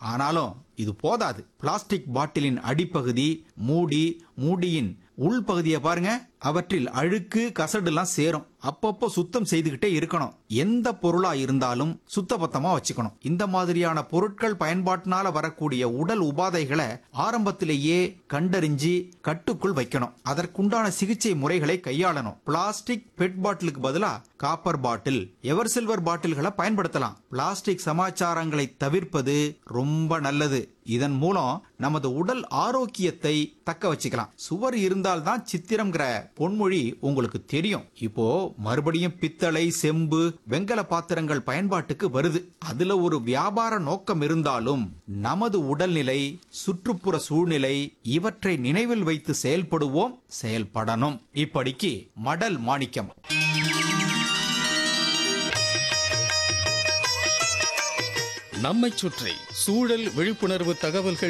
ஆனாலும் இது போதாது பிளாஸ்டிக் பாட்டிலின் அடிப்பகுதி மூடி மூடியின் உள்பகுதியை பாருங்க அவற்றில் அழுக்கு கசடுலாம் சேரும் அப்பப்போ சுத்தம் செய்துகிட்டே இருக்கணும் எந்த பொருளா இருந்தாலும் சுத்தபத்தமா வச்சுக்கணும் இந்த மாதிரியான பொருட்கள் பயன்பாட்டினால வரக்கூடிய உடல் உபாதைகளை ஆரம்பத்திலேயே கண்டறிஞ்சு கட்டுக்குள் வைக்கணும் அதற்குண்டான சிகிச்சை முறைகளை கையாளணும் பிளாஸ்டிக் பெட் பாட்டிலுக்கு பதிலா காப்பர் பாட்டில் எவர் சில்வர் பாட்டில்களை பயன்படுத்தலாம் பிளாஸ்டிக் சமாச்சாரங்களை தவிர்ப்பது ரொம்ப நல்லது இதன் மூலம் நமது உடல் ஆரோக்கியத்தை தக்க வச்சுக்கலாம் சுவர் இருந்தால்தான் சித்திரம்ங்கிற பொன்மொழி உங்களுக்கு தெரியும் இப்போ மறுபடியும் பித்தளை செம்பு வெங்கல பாத்திரங்கள் பயன்பாட்டுக்கு வருது அதுல ஒரு வியாபார நோக்கம் இருந்தாலும் நமது உடல்நிலை சுற்றுப்புற சூழ்நிலை இவற்றை நினைவில் வைத்து செயல்படுவோம் செயல்படணும் இப்படிக்கு மடல் மாணிக்கம் நம்மைச் சுற்றி சூழல் விழிப்புணர்வு தகவல்கள்